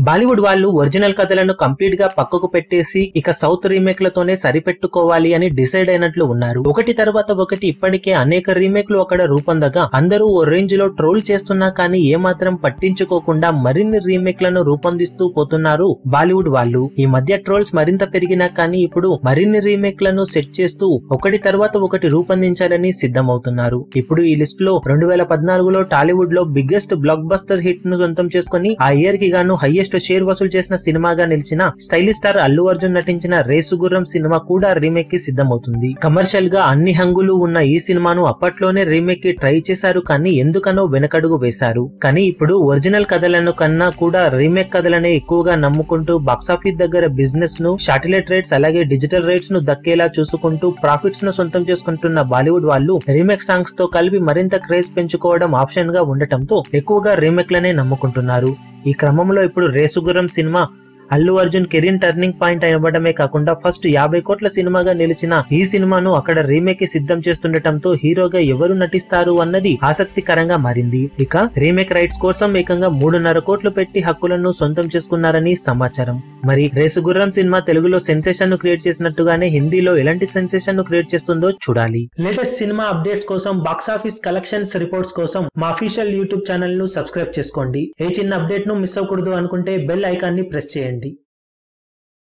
బాలీవుడ్ వాళ్ళు ఒరిజినల్ కథలను కంప్లీట్ గా పక్కకు పెట్టేసి ఇక సౌత్ రీమేక్ లతోనే సరిపెట్టుకోవాలి అని డిసైడ్ అయినట్లు ఉన్నారు ఒకటి తర్వాత ఒకటి ఇప్పటికే అనేక రీమేక్లు అక్కడ రూపొందగా అందరూ ఓ రేంజ్ లో ట్రోల్ చేస్తున్నా కానీ ఏమాత్రం పట్టించుకోకుండా మరిన్ని రీమేక్లను రూపొందిస్తూ పోతున్నారు బాలీవుడ్ వాళ్ళు ఈ మధ్య ట్రోల్స్ మరింత పెరిగినా కానీ ఇప్పుడు మరిన్ని రీమేక్లను సెట్ చేస్తూ ఒకటి తర్వాత ఒకటి రూపొందించాలని సిద్ధమవుతున్నారు ఇప్పుడు ఈ లిస్ట్ లో రెండు వేల పద్నాలుగులో టాలీవుడ్ లో బిగ్గెస్ట్ బ్లాక్ బస్టర్ హిట్ ను సొంతం చేసుకుని ఆ ఇయర్ కి గాను హైయెస్ట్ షేర్ వసూలు చేసిన సినిమాగా నిలిచిన స్టైలిష్ స్టార్ అల్లు అర్జున్ నటించిన రేసుగుర్రం సినిమా కూడా రీమేక్ కి సిద్ధమవుతుంది కమర్షియల్ గా అన్ని హంగులు ఉన్న ఈ సినిమాను అప్పట్లోనే రీమేక్ కి ట్రై చేశారు కానీ ఎందుకనో వెనకడుగు వేశారు కానీ ఇప్పుడు ఒరిజినల్ కథలను కన్నా కూడా రీమేక్ కథలనే ఎక్కువగా నమ్ముకుంటూ బాక్సాఫీస్ దగ్గర బిజినెస్ ను శాటిలైట్ రేట్స్ అలాగే డిజిటల్ రేట్స్ ను దక్కేలా చూసుకుంటూ ప్రాఫిట్స్ ను సొంతం చేసుకుంటున్న బాలీవుడ్ వాళ్ళు రీమేక్ సాంగ్స్ తో కలిపి మరింత క్రేజ్ పెంచుకోవడం ఆప్షన్ గా ఉండటంతో ఎక్కువగా రీమేక్ లనే నమ్ముకుంటున్నారు ఈ క్రమంలో ఇప్పుడు రేసుగుర్రం సినిమా Allu Arjun career turning point అవ్వడమే కాకుండా ఫస్ట్ యాభై కోట్ల సినిమాగా నిలిచిన ఈ సినిమాను అక్కడ రీమేక్ కి సిద్ధం చేస్తుండటంతో హీరోగా ఎవరు నటిస్తారు అన్నది ఆసక్తికరంగా మారింది ఇక రీమేక్ రైట్స్ కోసం ఏకంగా మూడున్నర కోట్లు పెట్టి హక్కులను సొంతం చేసుకున్నారని సమాచారం మరి రేసుగుర్రం సినిమా తెలుగులో సెన్సేషన్ ను క్రియేట్ చేసినట్టుగానే హిందీలో ఎలాంటి సెన్సేషన్ ను క్రియేట్ చేస్తుందో చూడాలి లేటెస్ట్ సినిమా అప్డేట్స్ కోసం బాక్సాఫీస్ కలెక్షన్స్ రిపోర్ట్స్ కోసం మా అఫీషియల్ యూట్యూబ్ ఛానల్ ను సబ్స్క్రైబ్ చేసుకోండి ఏ చిన్న అప్డేట్ ను మిస్ అవ్వకూడదు అనుకుంటే బెల్ ఐకాన్ ని ప్రెస్ చేయండి